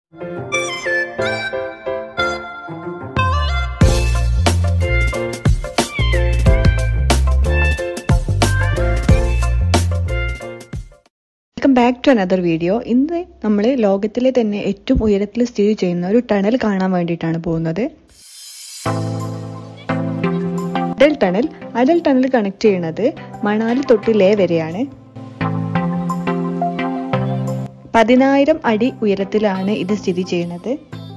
welcome back to another video ഇന്ന് നമ്മൾ ലോകത്തിലെ തന്നെ ഏറ്റവും ഉയരത്തിൽ സ്ഥിതി ചെയ്യുന്ന ഒരു ടണൽ കാണാൻ വേണ്ടിയിട്ടാണ് പോകുന്നത് Atal tunnel Atal tunnel connect ചെയ്യുന്നത് മണാലി തൊട്ട് ലേ വരെയാണ് പതിനായിരം അടി ഉയരത്തിലാണ് ഇത് സ്ഥിതി ചെയ്യുന്നത്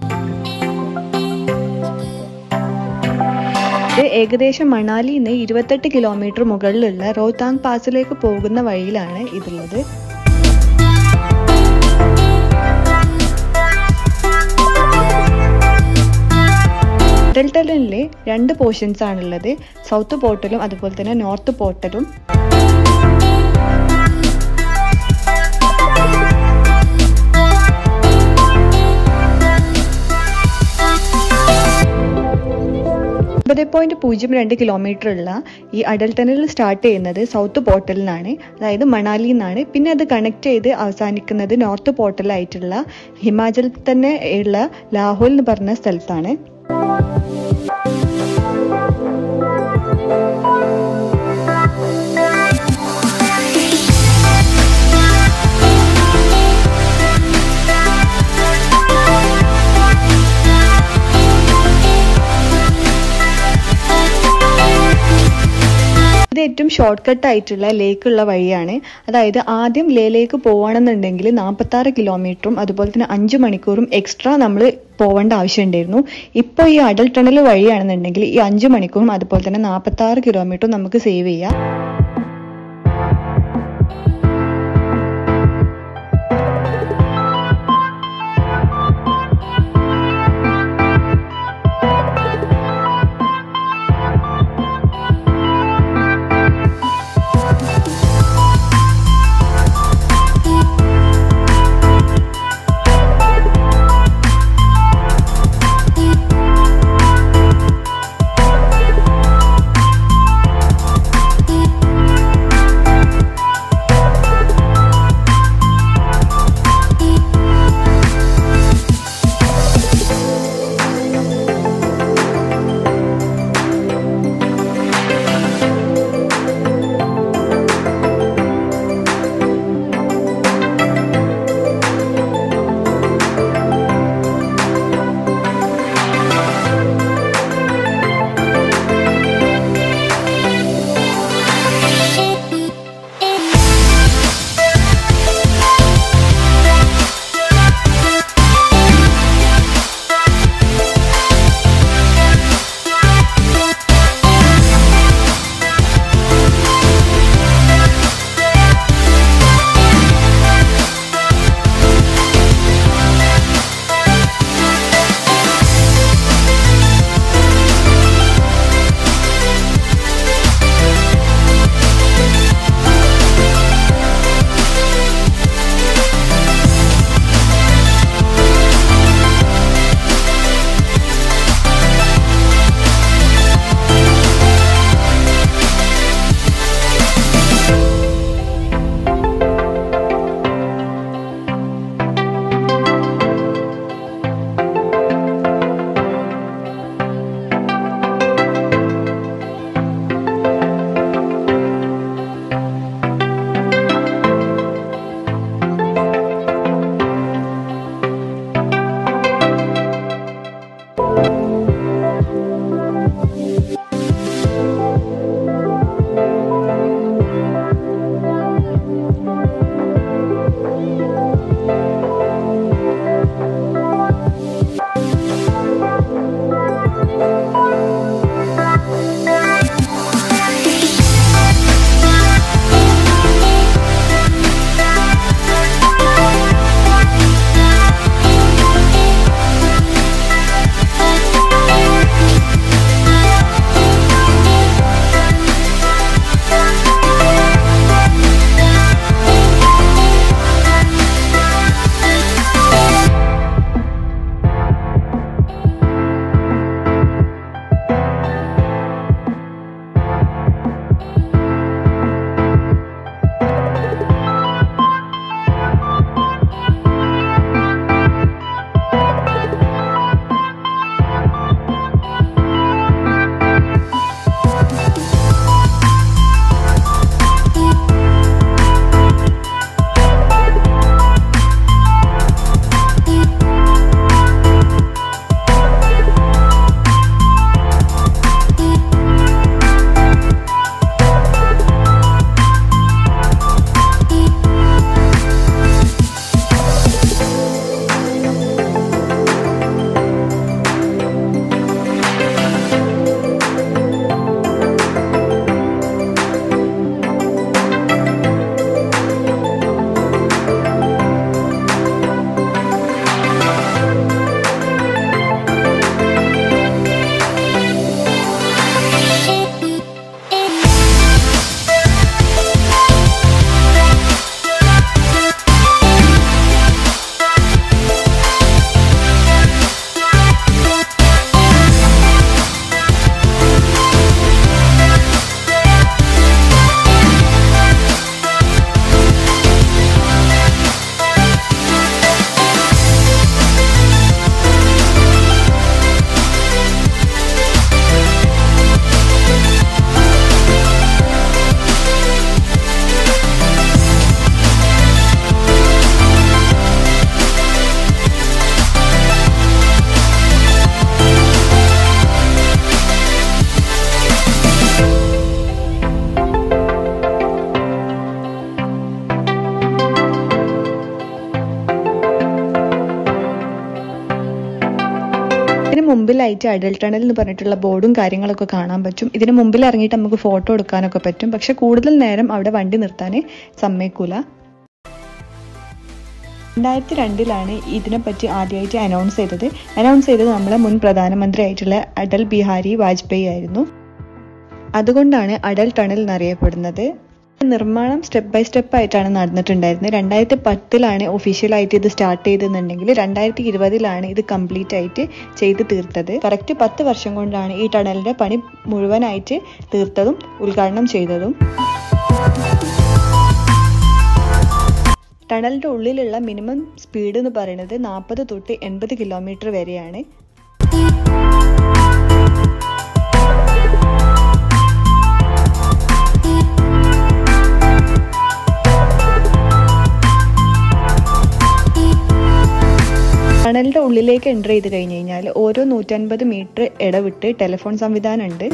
ഇത് ഏകദേശം മണാലിയിൽ നിന്ന് ഇരുപത്തെട്ട് കിലോമീറ്റർ മുകളിലുള്ള റോത്താങ് പാസിലേക്ക് പോകുന്ന വഴിയിലാണ് ഇതുള്ളത് അടൽ ടണലിലെ രണ്ട് പോർഷൻസ് ആണുള്ളത് സൗത്ത് പോർട്ടലും അതുപോലെ തന്നെ നോർത്ത് പോർട്ടലും ഒമ്പത് പോയിന്റ് പൂജ്യം രണ്ട് കിലോമീറ്റർ ഉള്ള ഈ അടൽ ടണൽ സ്റ്റാർട്ട് ചെയ്യുന്നത് സൗത്ത് പോർട്ടലിൽ നിന്നാണ് അതായത് മണാലിയിൽ നിന്നാണ് പിന്നെ അത് കണക്ട് ചെയ്ത് അവസാനിക്കുന്നത് നോർത്ത് പോർട്ടലായിട്ടുള്ള ഹിമാചലിൽ തന്നെ ഉള്ള ലാഹോൽ എന്ന് പറഞ്ഞ സ്ഥലത്താണ് ഇത് ഏറ്റവും ഷോർട്ട് കട്ട് ആയിട്ടുള്ള ലേക്കുള്ള വഴിയാണ് അതായത് ആദ്യം ലേയിലേക്ക് പോകണമെന്നുണ്ടെങ്കിൽ നാൽപ്പത്തി ആറ് കിലോമീറ്ററും അതുപോലെ തന്നെ അഞ്ച് മണിക്കൂറും എക്സ്ട്രാ നമ്മൾ പോവേണ്ട ആവശ്യമുണ്ടായിരുന്നു ഇപ്പോൾ ഈ അടൽ ടണൽ വഴിയാണെന്നുണ്ടെങ്കിൽ ഈ അഞ്ച് മണിക്കൂറും അതുപോലെ തന്നെ നാൽപ്പത്തി ആറ് കിലോമീറ്ററും നമുക്ക് സേവ് ചെയ്യാം ഇതിന് മുമ്പിലായിട്ട് അഡൽ ടണൽ എന്ന് പറഞ്ഞിട്ടുള്ള ബോർഡും കാര്യങ്ങളൊക്കെ കാണാൻ പറ്റും ഇതിന് മുമ്പിൽ ഇറങ്ങിയിട്ട് നമുക്ക് ഫോട്ടോ എടുക്കാനൊക്കെ പറ്റും പക്ഷെ കൂടുതൽ നേരം അവിടെ വണ്ടി നിർത്താൻ സമ്മതിക്കൂല രണ്ടായിരത്തി രണ്ടിലാണ് ഇതിനെപ്പറ്റി ആദ്യമായിട്ട് അനൗൺസ് ചെയ്തത് അനൗൺസ് ചെയ്തത് നമ്മളെ മുൻ പ്രധാനമന്ത്രി ആയിട്ടുള്ള അടൽ ബിഹാരി വാജ്പേയി ആയിരുന്നു അതുകൊണ്ടാണ് അടൽ ടണൽ എന്നറിയപ്പെടുന്നത് നിർമ്മാണം സ്റ്റെപ്പ് ബൈ സ്റ്റെപ്പ് ആയിട്ടാണ് നടന്നിട്ടുണ്ടായിരുന്നത് രണ്ടായിരത്തി പത്തിലാണ് ഒഫീഷ്യലായിട്ട് ഇത് സ്റ്റാർട്ട് ചെയ്തെന്നുണ്ടെങ്കിൽ രണ്ടായിരത്തി ഇരുപതിലാണ് ഇത് കംപ്ലീറ്റ് ആയിട്ട് ചെയ്ത് തീർത്തത് കറക്റ്റ് പത്ത് വർഷം കൊണ്ടാണ് ഈ ടണലിന്റെ പണി മുഴുവനായിട്ട് തീർത്തതും ഉദ്ഘാടനം ചെയ്തതും ടണലിന്റെ ഉള്ളിലുള്ള മിനിമം സ്പീഡ് എന്ന് പറയുന്നത് നാൽപ്പത് തൊട്ട് എൺപത് കിലോമീറ്റർ വരെയാണ് ടണലിന്റെ ഉള്ളിലേക്ക് എൻ്റർ ചെയ്ത് കഴിഞ്ഞ് കഴിഞ്ഞാൽ ഓരോ നൂറ്റൻപത് മീറ്റർ ഇടവിട്ട് ടെലിഫോൺ സംവിധാനം ഉണ്ട്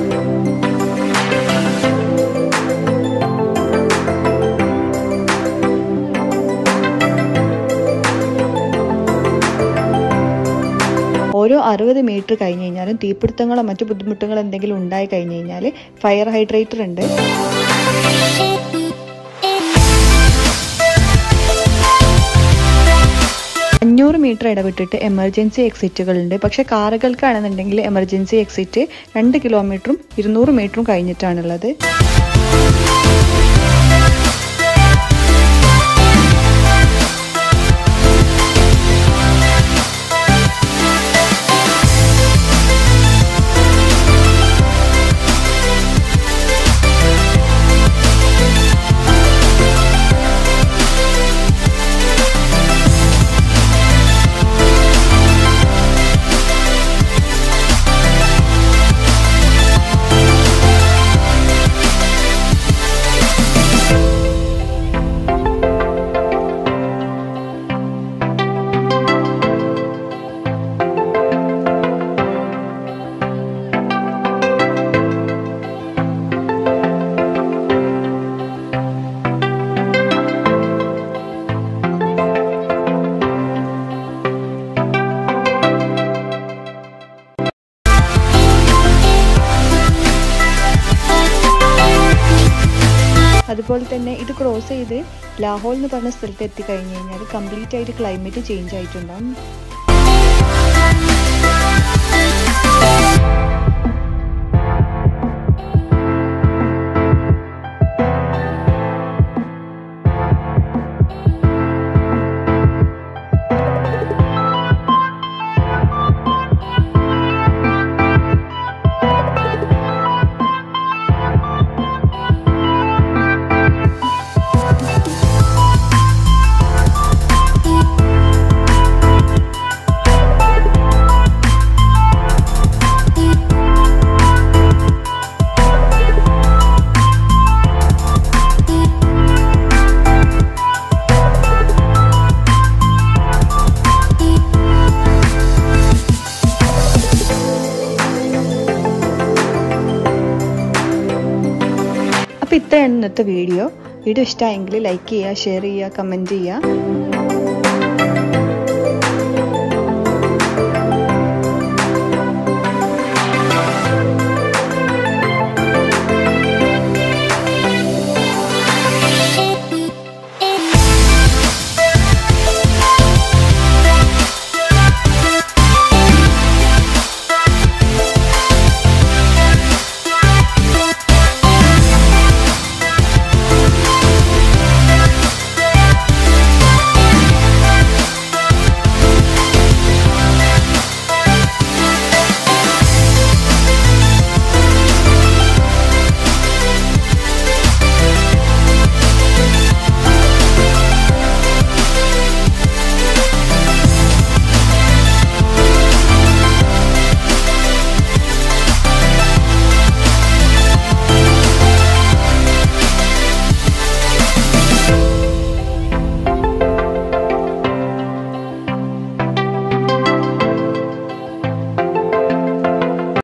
ഓരോ അറുപത് മീറ്റർ കഴിഞ്ഞ് കഴിഞ്ഞാലും തീപിടുത്തങ്ങളോ മറ്റു ബുദ്ധിമുട്ടുകളോ എന്തെങ്കിലും ഉണ്ടായി കഴിഞ്ഞ് കഴിഞ്ഞാൽ ഫയർ ഹൈഡ്രേറ്റർ ഉണ്ട് അഞ്ഞൂറ് മീറ്റർ ഇടവിട്ടിട്ട് എമർജൻസി എക്സിറ്റുകളുണ്ട് പക്ഷെ കാറുകൾക്കാണെന്നുണ്ടെങ്കിൽ എമർജൻസി എക്സിറ്റ് രണ്ട് കിലോമീറ്ററും ഇരുന്നൂറ് മീറ്ററും കഴിഞ്ഞിട്ടാണുള്ളത് അതുപോലെ തന്നെ ഇത് ക്രോസ് ചെയ്ത് ലാഹോൾ എന്ന് പറഞ്ഞ സ്ഥലത്ത് എത്തിക്കഴിഞ്ഞ് കഴിഞ്ഞാൽ കംപ്ലീറ്റ് ആയിട്ട് ക്ലൈമറ്റ് ചേഞ്ച് ആയിട്ടുണ്ടാകും അപ്പോൾ ഇത്രയാണ് ഇന്നത്തെ വീഡിയോ വീഡിയോ ഇഷ്ടമായെങ്കിൽ ലൈക്ക് ചെയ്യുക ഷെയർ ചെയ്യുക കമൻറ്റ് ചെയ്യുക